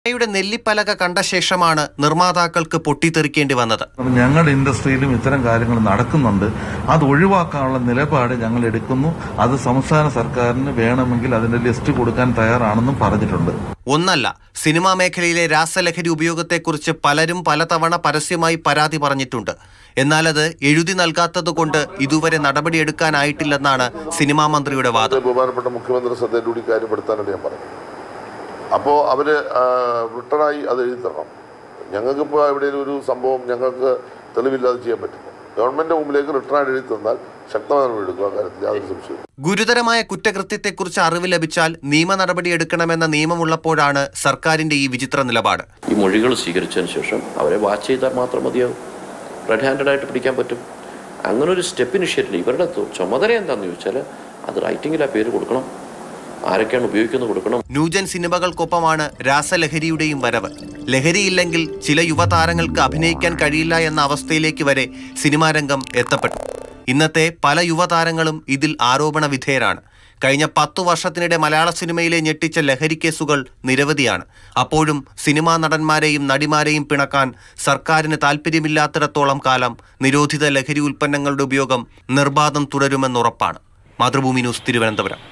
യുടെ നെല്ലിപ്പലക കണ്ട ശേഷമാണ് നിർമ്മാതാക്കൾക്ക് പൊട്ടിത്തെറിക്കേണ്ടി വന്നത് ഞങ്ങളുടെ ഇൻഡസ്ട്രിയിലും ഇത്തരം കാര്യങ്ങൾ നടക്കുന്നുണ്ട് അത് ഒഴിവാക്കാനുള്ള നിലപാട് ഞങ്ങൾ എടുക്കുന്നു അത് സംസ്ഥാന സർക്കാരിന് വേണമെങ്കിൽ അതിന്റെ ലിസ്റ്റ് കൊടുക്കാൻ തയ്യാറാണെന്നും പറഞ്ഞിട്ടുണ്ട് ഒന്നല്ല സിനിമാ മേഖലയിലെ രാസലഹരി ഉപയോഗത്തെക്കുറിച്ച് പലരും പലതവണ പരസ്യമായി പരാതി പറഞ്ഞിട്ടുണ്ട് എന്നാൽ അത് എഴുതി നൽകാത്തതുകൊണ്ട് ഇതുവരെ നടപടിയെടുക്കാനായിട്ടില്ലെന്നാണ് സിനിമാ മന്ത്രിയുടെ വാദം ബഹുമാനപ്പെട്ട മുഖ്യമന്ത്രി ശ്രദ്ധയിലൂടെ കാര്യപ്പെടുത്താനായിട്ട് ഞാൻ പറഞ്ഞു അപ്പോൾ അവർ റിട്ടേണായി അത് എഴുതി തരണം ഞങ്ങൾക്കിപ്പോൾ എവിടെയെങ്കിലും ഒരു സംഭവം ഞങ്ങൾക്ക് തെളിവില്ലാതെ ചെയ്യാൻ പറ്റില്ല ഗവൺമെൻറ് മുമ്പിലേക്ക് റിട്ടേൺ എഴുതി തന്നാൽ ശക്തമായ നടപടി എടുക്കും ആ കാര്യത്തിൽ യാതൊരു സംശയവും ഗുരുതരമായ കുറ്റകൃത്യത്തെക്കുറിച്ച് അറിവ് ലഭിച്ചാൽ നിയമ നടപടിയെടുക്കണമെന്ന നിയമമുള്ളപ്പോഴാണ് സർക്കാരിന്റെ ഈ വിചിത്ര നിലപാട് ഈ മൊഴികൾ സ്വീകരിച്ചതിന് ശേഷം അവരെ വാച്ച് ചെയ്താൽ മാത്രം മതിയാവും റെഡ് ഹാൻഡഡ് ആയിട്ട് പിടിക്കാൻ പറ്റും അങ്ങനെ ഒരു സ്റ്റെപ്പ് ഇനിഷ്യേറ്റീവ് ഇവരുടെ തു- ചുമതല എന്താണെന്ന് ചോദിച്ചാൽ അത് റൈറ്റിങ്ങിൽ ആ പേര് കൊടുക്കണം ആരൊക്കെയാണ് ഉപയോഗിക്കുന്നത് കൊടുക്കണം ന്യൂജൻ സിനിമകൾക്കൊപ്പമാണ് രാസലഹരിയുടെയും വരവ് ലഹരിയില്ലെങ്കിൽ ചില യുവതാരങ്ങൾക്ക് അഭിനയിക്കാൻ കഴിയില്ല എന്ന അവസ്ഥയിലേക്ക് വരെ സിനിമാ രംഗം എത്തപ്പെട്ടു ഇന്നത്തെ പല യുവതാരങ്ങളും ഇതിൽ ആരോപണ വിധേയരാണ് കഴിഞ്ഞ പത്തു വർഷത്തിനിടെ മലയാള സിനിമയിലെ ഞെട്ടിച്ച ലഹരി കേസുകൾ നിരവധിയാണ് അപ്പോഴും സിനിമാ നടന്മാരെയും നടിമാരെയും പിണക്കാൻ സർക്കാരിന് താല്പര്യമില്ലാത്തിടത്തോളം കാലം നിരോധിത ലഹരി ഉൽപ്പന്നങ്ങളുടെ ഉപയോഗം നിർബാധം തുടരുമെന്നുറപ്പാണ് മാതൃഭൂമി ന്യൂസ് തിരുവനന്തപുരം